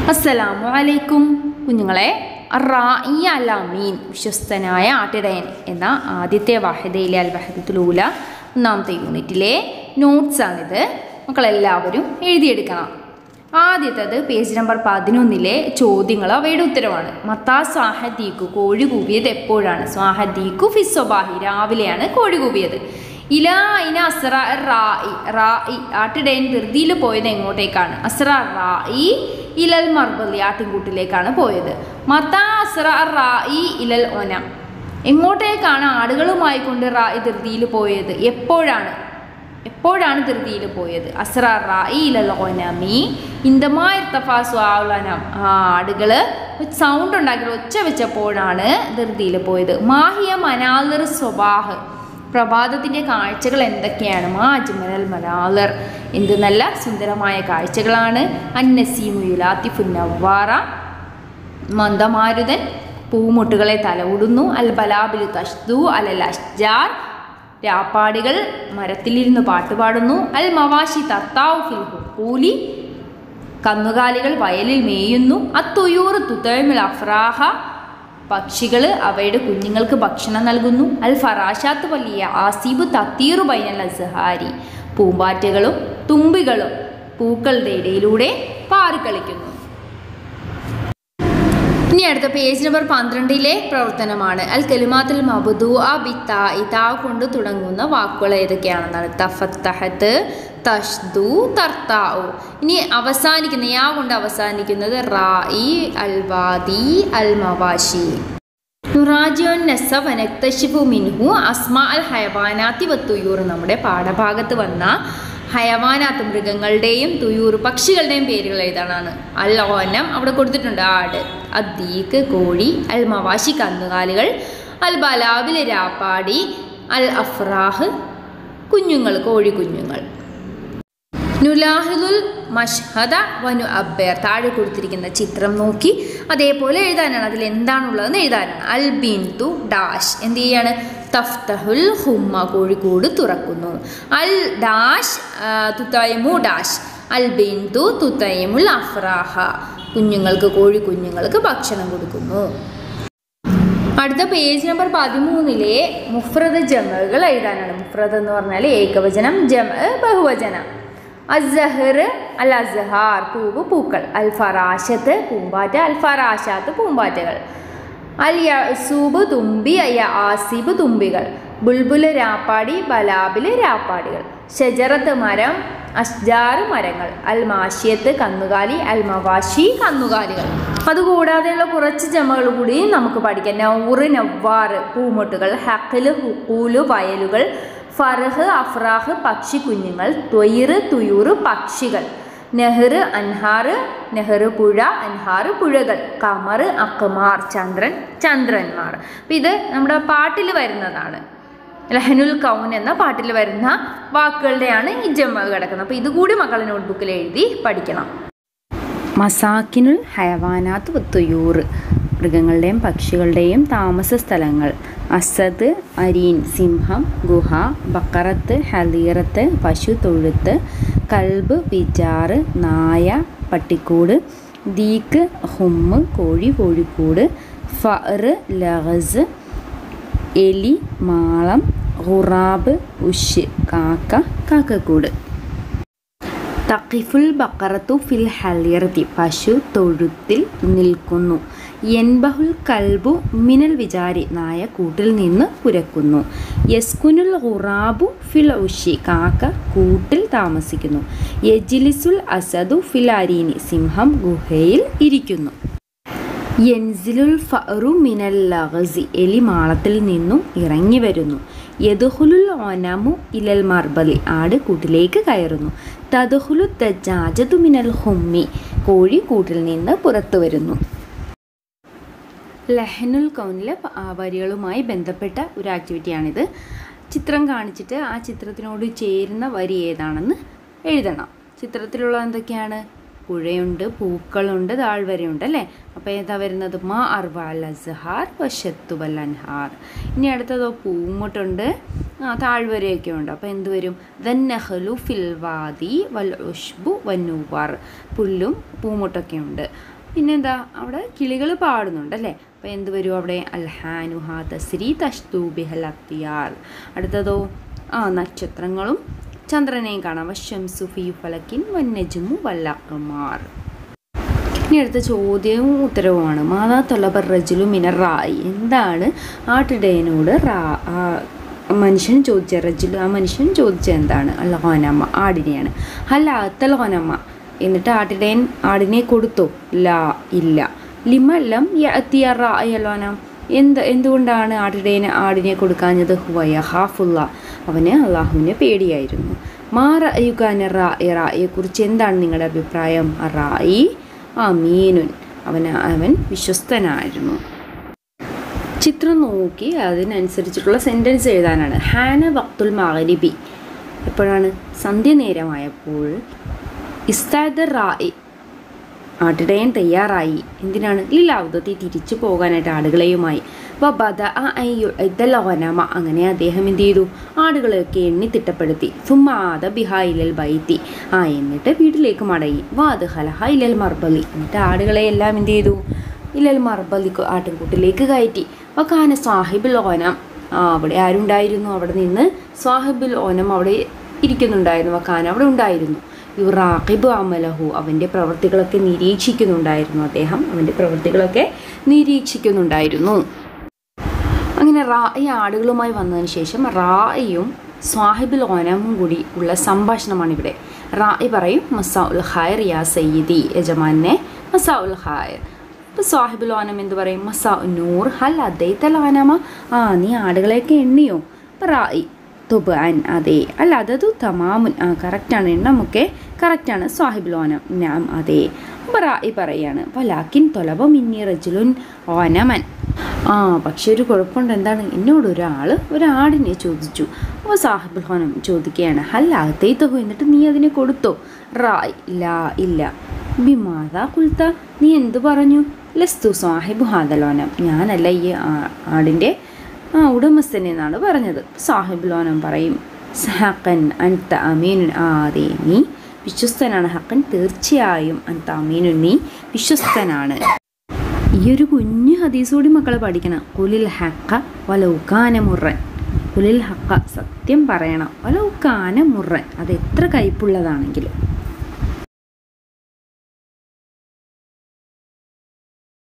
അസ്സലാമു അലൈക്കും കുഞ്ഞുങ്ങളെ റായി അലാമീൻ വിശ്വസ്തനായ ആട്ടിടയൻ എന്ന ആദ്യത്തെ വാഹിദയിലെ അൽ വഹദത്തുലൂല ഒന്നാമത്തെ യൂണിറ്റിലെ നോട്ട്സാണിത് മക്കളെല്ലാവരും എഴുതിയെടുക്കണം ആദ്യത്തത് പേജ് നമ്പർ പതിനൊന്നിലെ ചോദ്യങ്ങൾ അവയുടെ ഉത്തരവാണ് മത്താ സ്വാഹദീക്കു കോഴി കൂവിയത് എപ്പോഴാണ് സ്വാഹദീക്കു ഫിസ്വബാഹി രാവിലെയാണ് കോഴി കൂവിയത് ഇല ഇന അസ്ര റായി റായി ആട്ടിടയൻ ധൃതിയിൽ പോയത് എങ്ങോട്ടേക്കാണ് അസ്ര റായി ഇലൽ മർബലി ആട്ടിൻകൂട്ടിലേക്കാണ് പോയത് മത്ത അസ്ര റായി ഇലൽ ഒന എങ്ങോട്ടേക്കാണ് ആടുകളുമായി കൊണ്ട് റായി ധൃതിയിൽ പോയത് എപ്പോഴാണ് എപ്പോഴാണ് ധൃതിയിൽ പോയത് അസ്ര റായി ഇലൽ ഒനമി ഇന്ദമാർത്തഫാസ്വാലനം ആ ആടുകൾ സൗണ്ട് ഉണ്ടാക്കി ഒച്ച വെച്ചപ്പോഴാണ് ധൃതിയിൽ പോയത് മാഹിയ മനാലർ സ്വബാഹ് പ്രഭാതത്തിൻ്റെ കാഴ്ചകൾ എന്തൊക്കെയാണ് മാ അജ്മൽ മലാലർ എന്ത് നല്ല സുന്ദരമായ കാഴ്ചകളാണ് അന്നസീമുയുലാത്തിഫുൻ നവ്വാറ മന്ദമാരുതൻ പൂമുട്ടുകളെ തലവിടുന്നു അൽ ബലാബിലു തഷ്ദു അലൽ അഷ്ജാർ രാപ്പാടികൾ മരത്തിലിരുന്ന് പാട്ടുപാടുന്നു അൽ മവാഷി തത്താവു ഫിൽ ഹുക്കൂലി കന്നുകാലികൾ വയലിൽ മേയുന്നു അത്തുയൂർ തുതമിൽ അഫ്രാഹ പക്ഷികൾ അവയുടെ കുഞ്ഞുങ്ങൾക്ക് ഭക്ഷണം നൽകുന്നു അൽ ഫറാഷാത്ത് വലിയ ആസീബ് തത്തീറു ബൈനൽ അസ്ഹാരി പൂമ്പാറ്റകളും തുമ്പികളും പൂക്കളുടെ ഇടയിലൂടെ പാറിക്കളിക്കുന്നു ഇനി അടുത്ത പേജ് നമ്പർ പന്ത്രണ്ടിലെ പ്രവർത്തനമാണ് അൽ കലിമാത്തിൽ മബുദു ആ ബിത്ത ഇതാ കൊണ്ട് തുടങ്ങുന്ന വാക്കുകൾ ഏതൊക്കെയാണെന്നാണ് തഫത്തഹത്ത് തഷ്ദു തർത്താഉ ഇനി അവസാനിക്കുന്ന യാ കൊണ്ട് അവസാനിക്കുന്നത് റായി അൽ വാദി അൽ മവാഷി നുറാജിയോൻ നസ വനക്തഷിഫു മിൻഹു അസ്മ അൽ ഹയവാനാത്തി വത്തുയൂർ നമ്മുടെ പാഠഭാഗത്ത് വന്ന ഹയവാനാത്ത് മൃഗങ്ങളുടെയും തുയൂർ പക്ഷികളുടെയും പേരുകൾ ഏതാണാണ് അൽ ഓനം അവിടെ കൊടുത്തിട്ടുണ്ട് ആട് അദ്ദീക്ക് കോഴി അൽ മവാശി കന്നുകാലികൾ അൽ ബലാബിൽ രാപ്പാടി അൽ അഫ്രാഹ് കുഞ്ഞുങ്ങൾ കോഴി കുഞ്ഞുങ്ങൾ നുലാഹിദുൽ മഷ്ഹദ വനു അബ്ബേർ താഴെ കൊടുത്തിരിക്കുന്ന ചിത്രം നോക്കി അതേപോലെ എഴുതാനാണ് അതിൽ എന്താണുള്ളതെന്ന് എഴുതാനാണ് അൽ ബിന്തു ഡാഷ് എന്ത് ചെയ്യാണ് തഫ്തഹുൽ ഹുമ്മ കോഴിക്കോട് തുറക്കുന്നു അൽ ഡാഷ് തുത്തയമു ഡാഷ് അൽ ബിന്തു തുത്തയമുൽ അഫ്രാഹ കുഞ്ഞുങ്ങൾക്ക് കോഴി കുഞ്ഞുങ്ങൾക്ക് ഭക്ഷണം കൊടുക്കുന്നു അടുത്ത പേജ് നമ്പർ പതിമൂന്നിലെ മുഫ്രദ് ജമകൾ എഴുതാനാണ് മുഫ്രദ് എന്ന് പറഞ്ഞാൽ ഏകവചനം ജമ ബഹുവചനം അസഹർ അൽ അസഹാർ പൂവ് പൂക്കൾ അൽ ഫറാശത്ത് പൂമ്പാറ്റ അൽ ഫറാശാത്ത് പൂമ്പാറ്റകൾ അൽ യസൂബ് തുമ്പി അയ ആസിബ് തുമ്പികൾ ബുൽബുല് രാപ്പാടി ബലാബില് രാപ്പാടികൾ ഷജറത്ത് മരം അഷ്ജാറ് മരങ്ങൾ അൽ മാഷിയത്ത് കന്നുകാലി അൽ മവാഷി കന്നുകാലികൾ അതുകൂടാതെയുള്ള കുറച്ച് ജമകൾ കൂടി നമുക്ക് പഠിക്കാം നൗറ് നവ്വാറ് പൂമുട്ടുകൾ ഹക്കില് ഹുക്കൂല് വയലുകൾ ഫർഹ് അഫ്രാഹ് പക്ഷി കുഞ്ഞുങ്ങൾ ത്വയിറ് തുയൂറ് പക്ഷികൾ നെഹ്റ് അൻഹാറ് നെഹ്റ് പുഴ അൻഹാറ് പുഴകൾ കമർ അക്മാർ ചന്ദ്രൻ ചന്ദ്രന്മാർ അപ്പം ഇത് നമ്മുടെ പാട്ടിൽ വരുന്നതാണ് ലഹനുൽ കൗൻ എന്ന പാട്ടിൽ വരുന്ന വാക്കുകളുടെയാണ് ഈ ജമ്മ കിടക്കുന്നത് അപ്പോൾ ഇതുകൂടി മക്കളെ നോട്ട്ബുക്കിൽ എഴുതി പഠിക്കണം മസാക്കിനുൽ ഹയവാനാത്ത് തുയൂർ മൃഗങ്ങളുടെയും പക്ഷികളുടെയും താമസ സ്ഥലങ്ങൾ അസദ് അരീൻ സിംഹം ഗുഹ ബക്കറത്ത് ഹലീറത്ത് പശു തൊഴുത്ത് കൽബ് പിജാറ് നായ പട്ടിക്കൂട് ദീക്ക് ഹുമ്മ് കോഴി കോഴിക്കൂട് ഫറ് ലഹസ് എലി മാളം ഹുറാബ് ഉഷ് കാക്ക കാക്കക്കൂട് തക്കിഫുൽ ബക്കറത്തു ഫിൽ ഹലിയർത്തി പശു തൊഴുത്തിൽ നിൽക്കുന്നു എൻബഹുൽ കൽബു മിനൽ വിചാരി നായ കൂട്ടിൽ നിന്ന് കുരക്കുന്നു യസ്കുനുൽ ഹുറാബു ഫിൽ ഉഷി കാക്ക കൂട്ടിൽ താമസിക്കുന്നു യജിലിസുൽ അസദു ഫിൽ അരീനി സിംഹം ഗുഹയിൽ ഇരിക്കുന്നു യൻസിലുൽ ഫറു മിനൽ ലഹസി എലി മാളത്തിൽ നിന്നും ഇറങ്ങി വരുന്നു യദുഹുലുൽ ഒനമു ഇലൽ മർബലി ആട് കൂട്ടിലേക്ക് കയറുന്നു തദുഹുലു തജാജതു മിനൽ ഹുമ്മി കോഴി കൂട്ടിൽ നിന്ന് പുറത്തു വരുന്നു ലഹനുൽ കൗനിലെ വരികളുമായി ബന്ധപ്പെട്ട ഒരു ആക്ടിവിറ്റിയാണിത് ചിത്രം കാണിച്ചിട്ട് ആ ചിത്രത്തിനോട് ചേരുന്ന വരി ഏതാണെന്ന് എഴുതണം ചിത്രത്തിലുള്ള എന്തൊക്കെയാണ് പുഴയുണ്ട് പൂക്കളുണ്ട് താഴ്വരയുണ്ട് അല്ലേ അപ്പോൾ ഏതാ വരുന്നത് മാ അർവാൽ അസ്ഹാർ വശത്തുബൽ അൻഹാർ ഇനി അടുത്തതോ പൂമുട്ടുണ്ട് ആ താഴ്വരയൊക്കെ ഉണ്ട് അപ്പോൾ എന്ത് വരും ദന്നഹലു ഫിൽവാദി വൽ ഉഷ്ബു വന്നൂവാർ പുല്ലും പൂമുട്ടൊക്കെ ഉണ്ട് പിന്നെന്താ അവിടെ കിളികൾ പാടുന്നുണ്ട് അല്ലേ അപ്പോൾ എന്ത് വരും അവിടെ അൽഹാനുഹ തസ്രി തഷ്തു ബിഹൽ അക്തിയാർ അടുത്തതോ ആ നക്ഷത്രങ്ങളും ചന്ദ്രനെയും കാണാം വശംസു ഫി ഫലക്കിൻ വന്നജുമു വല്ലക്കുമാർ ഇനി അടുത്ത ചോദ്യവും ഉത്തരവുമാണ് മാതാ തൊലബർ റജുലു മിനർ റായി എന്താണ് ആട്ടിടയനോട് റാ ആ മനുഷ്യൻ ചോദിച്ച റജുലു ആ മനുഷ്യൻ ചോദിച്ച എന്താണ് അല്ല ഹോനമ്മ ആടിനെയാണ് അല്ല അത്തൽ ഹോനമ്മ എന്നിട്ട് ആട്ടിടയൻ ആടിനെ കൊടുത്തോ ലാ ഇല്ല ലിമല്ലം യഅത്തിയ റായലോനം എന്ത് എന്തുകൊണ്ടാണ് ആട്ടിടയന് ആടിനെ കൊടുക്കാഞ്ഞത് ഹുവയ ഹാഫുള്ള അവന് അള്ളാഹുവിനെ പേടിയായിരുന്നു മാ റയുഖാന റായി റായിയെക്കുറിച്ച് എന്താണ് നിങ്ങളുടെ അഭിപ്രായം റായി അമീനുൻ അവന് അവൻ വിശ്വസ്തനായിരുന്നു ചിത്രം നോക്കി അതിനനുസരിച്ചിട്ടുള്ള സെൻറ്റൻസ് എഴുതാനാണ് ഹാന വക്തുൽ മഗ്രിബി എപ്പോഴാണ് സന്ധ്യ നേരമായപ്പോൾ ഇസ്താദ് റായി ആട്ടിടയൻ തയ്യാറായി എന്തിനാണ് ലീലാവുദത്തി തിരിച്ചു പോകാനായിട്ട് ആടുകളെയുമായി വബദ ഇതലോനമ അങ്ങനെ അദ്ദേഹം എന്ത് ചെയ്തു ആടുകളെയൊക്കെ എണ്ണി തിട്ടപ്പെടുത്തി സുമാദ ബിഹായിലൽ ബൈത്തി ആ എന്നിട്ട് വീട്ടിലേക്ക് മടങ്ങി വാദ് ഹലഹ ഇലൽ മർബലി എന്നിട്ട് ആടുകളെ എല്ലാം എന്ത് ചെയ്തു ഇലൽ മർബലി ആട്ടിൻകൂട്ടിലേക്ക് കയറ്റി വക്കാന സാഹിബുൽ ഓനം ആ അവിടെ ആരുണ്ടായിരുന്നു അവിടെ നിന്ന് സാഹിബുൽ ഓനം അവിടെ ഇരിക്കുന്നുണ്ടായിരുന്നു വക്കാന അവിടെ ഉണ്ടായിരുന്നു യുറാഖിബ് അമലഹു അവൻ്റെ പ്രവൃത്തികളൊക്കെ നിരീക്ഷിക്കുന്നുണ്ടായിരുന്നു അദ്ദേഹം അവൻ്റെ പ്രവൃത്തികളൊക്കെ നിരീക്ഷിക്കുന്നുണ്ടായിരുന്നു അങ്ങനെ റായി ആടുകളുമായി വന്നതിന് ശേഷം റായിയും സ്വാഹിബുൽ ഓനമും കൂടി ഉള്ള സംഭാഷണമാണ് ഇവിടെ റായി പറയും മസാ ഉൽ ഖായർ യാ സയ്യിദി യജമാനെ മസാ ഉൽ ഖായർ അപ്പോൾ സ്വാഹിബുൽ ഓനം എന്ത് പറയും മസാ നൂർ ഹൽ അദ്ദൈത്തൽ ഓനമ ആ നീ ആടുകളെയൊക്കെ എണ്ണിയോ അപ്പോൾ റായി തുബാൻ അതെ അല്ല അതതു തമാമുൻ ആ കറക്റ്റാണ് എണ്ണമൊക്കെ കറക്റ്റാണ് സ്വാഹിബുലോനം നാം അതെ അപ്പോൾ റായി പറയാണ് വലാക്കിൻ തൊലബ മിന്നി റജുലുൻ ഓനമൻ ആ പക്ഷെ ഒരു കുഴപ്പമുണ്ട് എന്താണ് എന്നോട് ഒരാൾ ഒരാടിനെ ചോദിച്ചു അപ്പോൾ സാഹിബുൽ ഹോനം ചോദിക്കുകയാണ് ഹല്ലാത്തേത്തഹു എന്നിട്ട് നീ അതിനെ കൊടുത്തോ റായ് ലാ ഇല്ല ബിമാതാ കുൽത്ത നീ എന്തു പറഞ്ഞു ലസ്തു സാഹിബ് ഹാദലോനം ഞാനല്ല ഈ ആ- ആടിൻ്റെ ആ ഉടമസ്ഥൻ എന്നാണ് പറഞ്ഞത് സാഹിബ് ലോനം പറയും ഹക്കൻ അൻത അമീനുൻ ആ അതെ നീ വിശ്വസ്തനാണ് ഹക്കൻ തീർച്ചയായും അൻത അമീനുൻ നീ വിശ്വസ്തനാണ് ഈ ഒരു കുഞ്ഞു ഹദീസ് കൂടി മക്കളെ പഠിക്കണം കുലിൽ ഹക്ക വലൗക്കാന മുറൻ കുലിൽ ഹക്ക സത്യം പറയണം വലൗക്കാന മുറൻ അത് എത്ര കയ്പുള്ളതാണെങ്കിലും